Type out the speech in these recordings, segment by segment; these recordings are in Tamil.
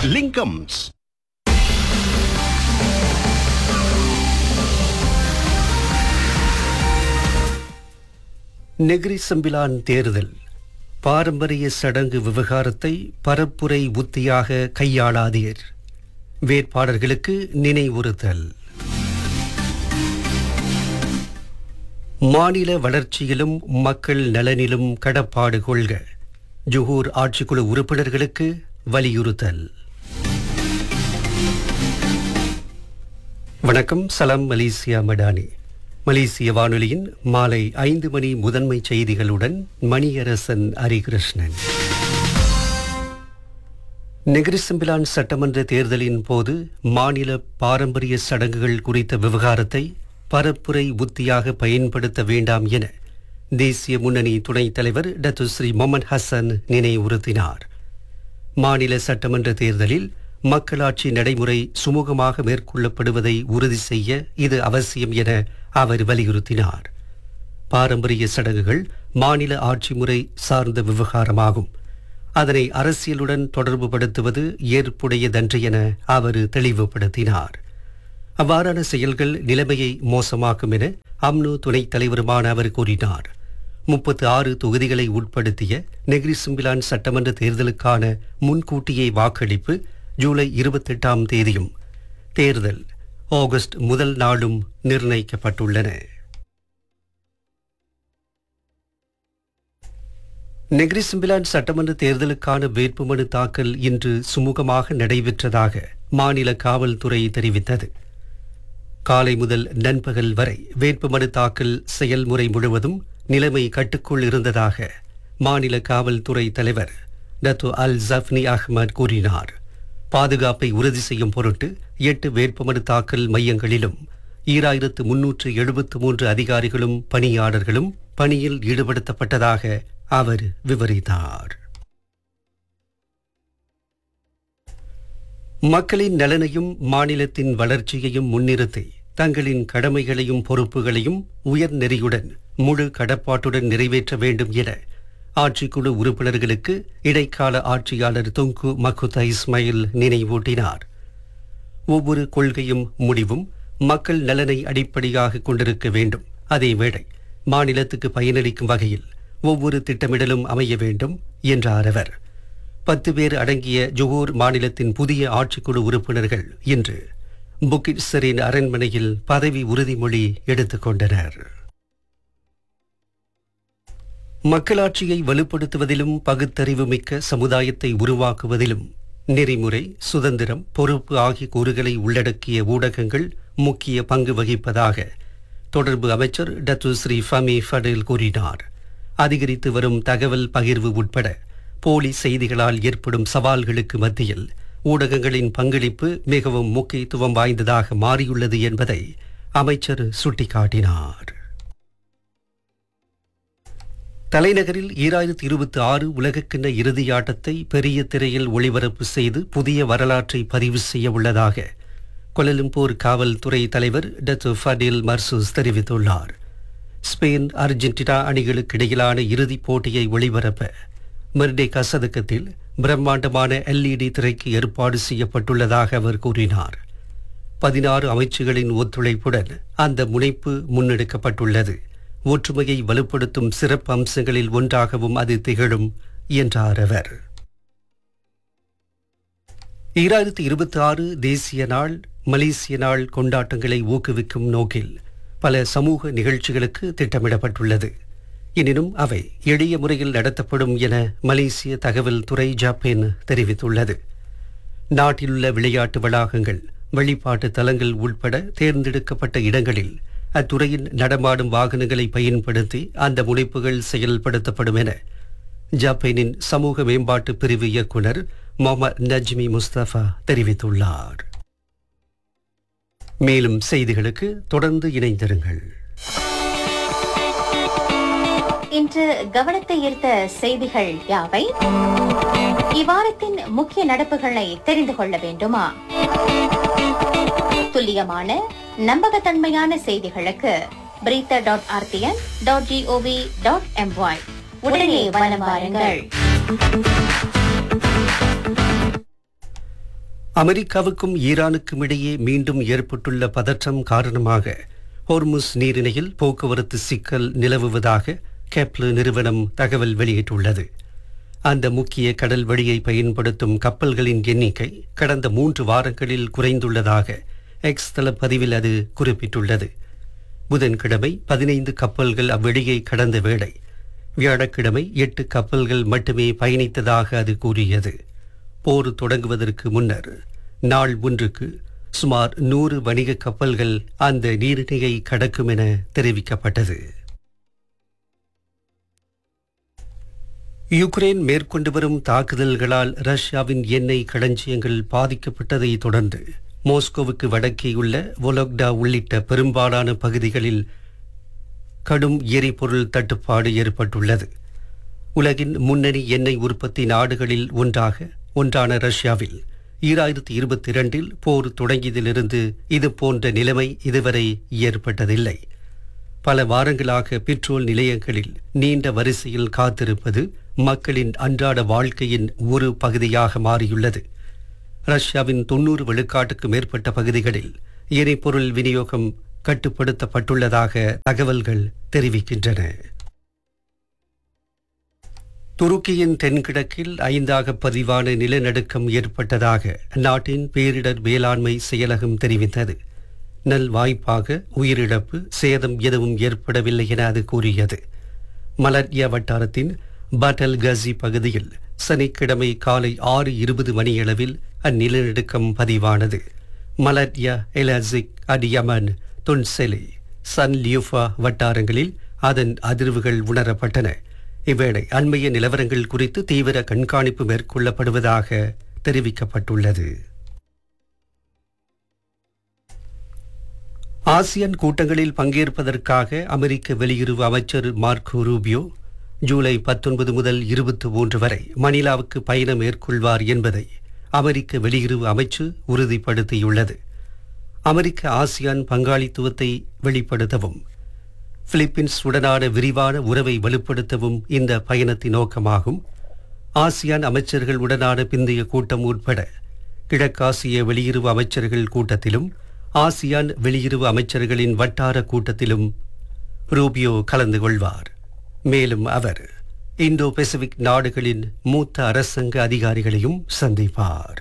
லிங்கம்ஸ் நெகிரி சம்பிலான் தேர்தல் பாரம்பரிய சடங்கு விவகாரத்தை பரப்புரை உத்தியாக கையாளாதீர் வேட்பாளர்களுக்கு நினைவுறுத்தல் மாநில வளர்ச்சியிலும் மக்கள் நலனிலும் கடப்பாடு கொள்க ஜுகூர் ஆட்சிக்குழு உறுப்பினர்களுக்கு வலியுறுத்தல் வணக்கம் சலாம் மலேசியா மடானி மலேசிய வானொலியின் மாலை ஐந்து மணி முதன்மை செய்திகளுடன் மணியரசன் ஹரிகிருஷ்ணன் நெகிரிசம்பிலான் சட்டமன்ற தேர்தலின் போது மாநில பாரம்பரிய சடங்குகள் குறித்த விவகாரத்தை பரப்புரை உத்தியாக பயன்படுத்த வேண்டாம் என தேசிய முன்னணி துணைத் தலைவர் டத்து ஸ்ரீ மொமன் ஹசன் நினைவுறுத்தினார் மாநில சட்டமன்ற தேர்தலில் மக்களாட்சி நடைமுறை சுமூகமாக மேற்கொள்ளப்படுவதை உறுதி செய்ய இது அவசியம் என அவர் வலியுறுத்தினார் பாரம்பரிய சடங்குகள் மாநில ஆட்சி முறை சார்ந்த விவகாரமாகும் அதனை அரசியலுடன் தொடர்புபடுத்துவது ஏற்புடையதன்று என அவர் தெளிவுபடுத்தினார் அவ்வாறான செயல்கள் நிலைமையை மோசமாக்கும் என அம்னு துணைத் தலைவருமான அவர் கூறினார் முப்பத்து ஆறு தொகுதிகளை உட்படுத்திய நெகிரி சிம்பிலான் சட்டமன்ற தேர்தலுக்கான முன்கூட்டியே வாக்களிப்பு ஜூலை இருபத்தெட்டாம் தேதியும் தேர்தல் ஆகஸ்ட் முதல் நாளும் நிர்ணயிக்கப்பட்டுள்ளன நெகிரி சிம்பிலான் சட்டமன்ற தேர்தலுக்கான வேட்புமனு தாக்கல் இன்று சுமூகமாக நடைபெற்றதாக மாநில காவல்துறை தெரிவித்தது காலை முதல் நண்பகல் வரை வேட்புமனு தாக்கல் செயல்முறை முழுவதும் நிலைமை கட்டுக்குள் இருந்ததாக மாநில காவல்துறை தலைவர் டத்து அல் ஜஃப்னி அஹ்மத் கூறினார் பாதுகாப்பை உறுதி செய்யும் பொருட்டு எட்டு வேட்புமனு தாக்கல் மையங்களிலும் ஈராயிரத்து முன்னூற்று எழுபத்து மூன்று அதிகாரிகளும் பணியாளர்களும் பணியில் ஈடுபடுத்தப்பட்டதாக அவர் விவரித்தார் மக்களின் நலனையும் மாநிலத்தின் வளர்ச்சியையும் முன்னிறுத்தி தங்களின் கடமைகளையும் பொறுப்புகளையும் உயர் நெறியுடன் முழு கடப்பாட்டுடன் நிறைவேற்ற வேண்டும் என ஆட்சிக்குழு உறுப்பினர்களுக்கு இடைக்கால ஆட்சியாளர் தொங்கு மக்குதா இஸ்மாயில் நினைவூட்டினார் ஒவ்வொரு கொள்கையும் முடிவும் மக்கள் நலனை அடிப்படையாக கொண்டிருக்க வேண்டும் அதேவேளை மாநிலத்துக்கு பயனளிக்கும் வகையில் ஒவ்வொரு திட்டமிடலும் அமைய வேண்டும் என்றார் அவர் பத்து பேர் அடங்கிய ஜொஹூர் மாநிலத்தின் புதிய ஆட்சிக்குழு உறுப்பினர்கள் இன்று புக்கிட் செரின் அரண்மனையில் பதவி உறுதிமொழி எடுத்துக்கொண்டனர் மக்களாட்சியை வலுப்படுத்துவதிலும் பகுத்தறிவு மிக்க சமுதாயத்தை உருவாக்குவதிலும் நெறிமுறை சுதந்திரம் பொறுப்பு ஆகிய கூறுகளை உள்ளடக்கிய ஊடகங்கள் முக்கிய பங்கு வகிப்பதாக தொடர்பு அமைச்சர் டத்து ஸ்ரீ ஃபமி ஃபடேல் கூறினார் அதிகரித்து வரும் தகவல் பகிர்வு உட்பட போலி செய்திகளால் ஏற்படும் சவால்களுக்கு மத்தியில் ஊடகங்களின் பங்களிப்பு மிகவும் முக்கியத்துவம் வாய்ந்ததாக மாறியுள்ளது என்பதை அமைச்சர் சுட்டிக்காட்டினார் தலைநகரில் ஈராயிரத்தி இருபத்தி ஆறு உலகக்கிண்ண இறுதியாட்டத்தை பெரிய திரையில் ஒளிபரப்பு செய்து புதிய வரலாற்றை பதிவு செய்ய உள்ளதாக கொலலும்பூர் காவல்துறை தலைவர் டத்து ஃபடில் மர்சூஸ் தெரிவித்துள்ளார் ஸ்பெயின் அர்ஜென்டினா அணிகளுக்கு இடையிலான இறுதிப் போட்டியை ஒளிபரப்ப மெர்டே கசதக்கத்தில் பிரம்மாண்டமான எல்இடி திரைக்கு ஏற்பாடு செய்யப்பட்டுள்ளதாக அவர் கூறினார் பதினாறு அமைச்சுகளின் ஒத்துழைப்புடன் அந்த முனைப்பு முன்னெடுக்கப்பட்டுள்ளது ஒற்றுமையை வலுப்படுத்தும் சிறப்பு அம்சங்களில் ஒன்றாகவும் அது திகழும் என்றார் அவர் ஈராயிரத்தி இருபத்தி ஆறு தேசிய நாள் மலேசிய நாள் கொண்டாட்டங்களை ஊக்குவிக்கும் நோக்கில் பல சமூக நிகழ்ச்சிகளுக்கு திட்டமிடப்பட்டுள்ளது எனினும் அவை எளிய முறையில் நடத்தப்படும் என மலேசிய தகவல் துறை ஜாப்பேன் தெரிவித்துள்ளது நாட்டிலுள்ள விளையாட்டு வளாகங்கள் வழிபாட்டு தலங்கள் உட்பட தேர்ந்தெடுக்கப்பட்ட இடங்களில் அத்துறையின் நடமாடும் வாகனங்களை பயன்படுத்தி அந்த முனைப்புகள் செயல்படுத்தப்படும் என ஜப்பானின் சமூக மேம்பாட்டு பிரிவு இயக்குனர் முகமது நஜ்மி முஸ்தபா தெரிவித்துள்ளார் மேலும் செய்திகளுக்கு தொடர்ந்து இணைந்திருங்கள் இன்று கவனத்தை ஈர்த்த செய்திகள் யாவை இவ்வாரத்தின் முக்கிய நடப்புகளை தெரிந்து கொள்ள வேண்டுமா துல்லியமான நம்பகத்தன்மையான செய்திகளுக்கு Berita dot R T M dot G O V dot M Y உடனே வலம் வாருங்கள் அமெரிக்காவுக்கும் ஈரானுக்கும் இடையே மீண்டும் ஏற்பட்டுள்ள பதற்றம் காரணமாக ஹோர்முஸ் நீரிணையில் போக்குவரத்து சிக்கல் நிலவுவதாக கேப்ல நிறுவனம் தகவல் வெளியிட்டுள்ளது அந்த முக்கிய கடல் வழியை பயன்படுத்தும் கப்பல்களின் எண்ணிக்கை கடந்த மூன்று வாரங்களில் குறைந்துள்ளதாக எக்ஸ் தளப்பதிவில் அது குறிப்பிட்டுள்ளது புதன்கிழமை பதினைந்து கப்பல்கள் அவ்வழியை கடந்த வேளை வியாழக்கிழமை எட்டு கப்பல்கள் மட்டுமே பயணித்ததாக அது கூறியது போர் தொடங்குவதற்கு முன்னர் நாள் ஒன்றுக்கு சுமார் நூறு வணிக கப்பல்கள் அந்த நீரிணையை கடக்கும் என தெரிவிக்கப்பட்டது யுக்ரைன் மேற்கொண்டு வரும் தாக்குதல்களால் ரஷ்யாவின் எண்ணெய் களஞ்சியங்கள் பாதிக்கப்பட்டதை தொடர்ந்து மோஸ்கோவுக்கு வடக்கேயுள்ள வொலோக்டா உள்ளிட்ட பெரும்பாலான பகுதிகளில் கடும் எரிபொருள் தட்டுப்பாடு ஏற்பட்டுள்ளது உலகின் முன்னணி எண்ணெய் உற்பத்தி நாடுகளில் ஒன்றாக ஒன்றான ரஷ்யாவில் ஈராயிரத்தி இருபத்தி இரண்டில் போர் தொடங்கியதிலிருந்து இது போன்ற நிலைமை இதுவரை ஏற்பட்டதில்லை பல வாரங்களாக பெட்ரோல் நிலையங்களில் நீண்ட வரிசையில் காத்திருப்பது மக்களின் அன்றாட வாழ்க்கையின் ஒரு பகுதியாக மாறியுள்ளது ரஷ்யாவின் தொன்னூறு விழுக்காட்டுக்கு மேற்பட்ட பகுதிகளில் எரிபொருள் விநியோகம் கட்டுப்படுத்தப்பட்டுள்ளதாக தகவல்கள் தெரிவிக்கின்றன துருக்கியின் தென்கிழக்கில் ஐந்தாக பதிவான நிலநடுக்கம் ஏற்பட்டதாக நாட்டின் பேரிடர் மேலாண்மை செயலகம் தெரிவித்தது நல் வாய்ப்பாக உயிரிழப்பு சேதம் எதுவும் ஏற்படவில்லை என அது கூறியது மலர்யா வட்டாரத்தின் பட்டல் கசி பகுதியில் சனிக்கிழமை காலை ஆறு இருபது மணியளவில் அந்நிலநடுக்கம் பதிவானது மலர்யா எலாசிக் அடியமன் தொன்செலி சன் லியூஃபா வட்டாரங்களில் அதன் அதிர்வுகள் உணரப்பட்டன இவ்வேளை அண்மைய நிலவரங்கள் குறித்து தீவிர கண்காணிப்பு மேற்கொள்ளப்படுவதாக தெரிவிக்கப்பட்டுள்ளது ஆசியன் கூட்டங்களில் பங்கேற்பதற்காக அமெரிக்க வெளியுறவு அமைச்சர் மார்க்கோ ரூபியோ ஜூலை பத்தொன்பது முதல் இருபத்தி மூன்று வரை மணிலாவுக்கு பயணம் மேற்கொள்வார் என்பதை அமெரிக்க வெளியுறவு அமைச்சு உறுதிப்படுத்தியுள்ளது அமெரிக்க ஆசியான் பங்காளித்துவத்தை வெளிப்படுத்தவும் பிலிப்பீன்ஸ் உடனான விரிவான உறவை வலுப்படுத்தவும் இந்த பயணத்தின் நோக்கமாகும் ஆசியான் அமைச்சர்கள் உடனான பிந்தைய கூட்டம் உட்பட கிழக்காசிய வெளியுறவு அமைச்சர்கள் கூட்டத்திலும் ஆசியான் வெளியுறவு அமைச்சர்களின் வட்டார கூட்டத்திலும் ரூபியோ கலந்து கொள்வார் மேலும் அவர் இந்தோ பசிபிக் நாடுகளின் மூத்த அரசாங்க அதிகாரிகளையும் சந்திப்பார்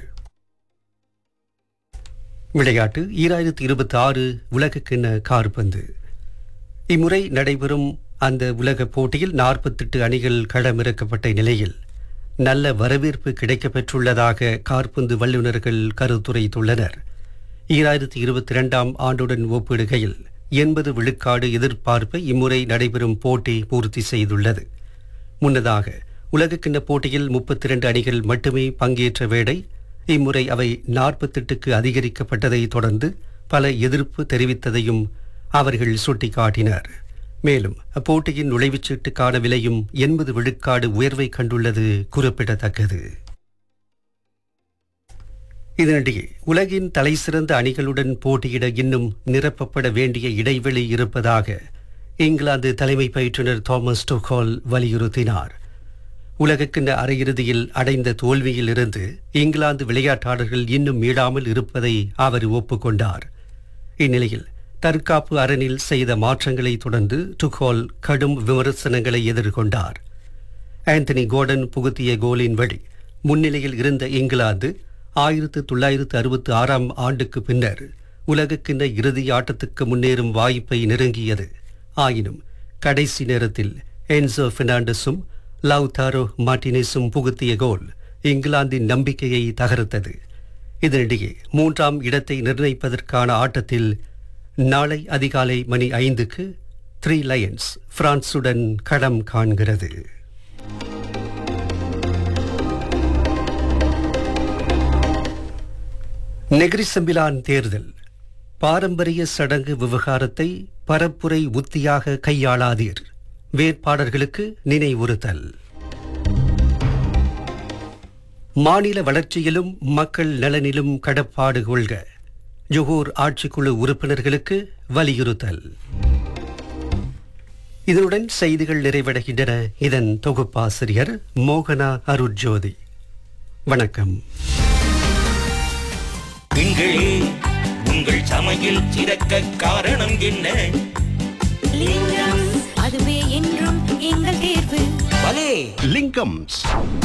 விளையாட்டு ஈராயிரத்தி இருபத்தி ஆறு உலகக்கிண்ண கார்பந்து இம்முறை நடைபெறும் அந்த உலக போட்டியில் நாற்பத்தெட்டு அணிகள் களமிறக்கப்பட்ட நிலையில் நல்ல வரவேற்பு கிடைக்கப்பெற்றுள்ளதாக கார்பந்து வல்லுநர்கள் கருத்துரைத்துள்ளனர் ஈராயிரத்தி இருபத்தி இரண்டாம் ஆண்டுடன் ஒப்பிடுகையில் எண்பது விழுக்காடு எதிர்பார்ப்பை இம்முறை நடைபெறும் போட்டி பூர்த்தி செய்துள்ளது முன்னதாக உலகக்கிண்ண போட்டியில் முப்பத்தி இரண்டு அணிகள் மட்டுமே பங்கேற்ற வேளை இம்முறை அவை நாற்பத்தெட்டுக்கு அதிகரிக்கப்பட்டதை தொடர்ந்து பல எதிர்ப்பு தெரிவித்ததையும் அவர்கள் சுட்டிக்காட்டினர் மேலும் அப்போட்டியின் நுழைவுச்சீட்டுக்கான விலையும் எண்பது விழுக்காடு உயர்வை கண்டுள்ளது குறிப்பிடத்தக்கது இதனிடையே உலகின் தலைசிறந்த அணிகளுடன் போட்டியிட இன்னும் நிரப்பப்பட வேண்டிய இடைவெளி இருப்பதாக இங்கிலாந்து தலைமை பயிற்றுனர் தாமஸ் டோகால் வலியுறுத்தினார் உலகக்கிண்ண அரையிறுதியில் அடைந்த தோல்வியில் இருந்து இங்கிலாந்து விளையாட்டாளர்கள் இன்னும் மீளாமல் இருப்பதை அவர் ஒப்புக்கொண்டார் இந்நிலையில் தற்காப்பு அரணில் செய்த மாற்றங்களை தொடர்ந்து டுகோல் கடும் விமர்சனங்களை எதிர்கொண்டார் ஆந்தனி கோர்டன் புகுத்திய கோலின் வழி முன்னிலையில் இருந்த இங்கிலாந்து ஆயிரத்து தொள்ளாயிரத்து அறுபத்தி ஆறாம் ஆண்டுக்கு பின்னர் உலகக்கிண்ண இறுதி ஆட்டத்துக்கு முன்னேறும் வாய்ப்பை நெருங்கியது ஆயினும் கடைசி நேரத்தில் என்சோ பெர்னாண்டஸும் லவ்தாரோ மார்டினேஸும் புகுத்திய கோல் இங்கிலாந்தின் நம்பிக்கையை தகர்த்தது இதனிடையே மூன்றாம் இடத்தை நிர்ணயிப்பதற்கான ஆட்டத்தில் நாளை அதிகாலை மணி ஐந்துக்கு த்ரீ லயன்ஸ் பிரான்சுடன் களம் காண்கிறது நெகிரிசம்பிலான் தேர்தல் பாரம்பரிய சடங்கு விவகாரத்தை பரப்புரை உத்தியாக கையாளாதீர் வேட்பாளர்களுக்கு நினைவுறுத்தல் மாநில வளர்ச்சியிலும் மக்கள் நலனிலும் கடப்பாடு கொள்க ஜொஹூர் ஆட்சிக்குழு உறுப்பினர்களுக்கு வலியுறுத்தல் இதனுடன் செய்திகள் நிறைவடைகின்றன இதன் தொகுப்பாசிரியர் மோகனா அருட்ஜோதி வணக்கம் பெண்களே உங்கள் சமையல் சிறக்க காரணம் என்ன லிங்கம் அதுவே என்றும் எங்கள் தேர்வு பலே லிங்கம்ஸ்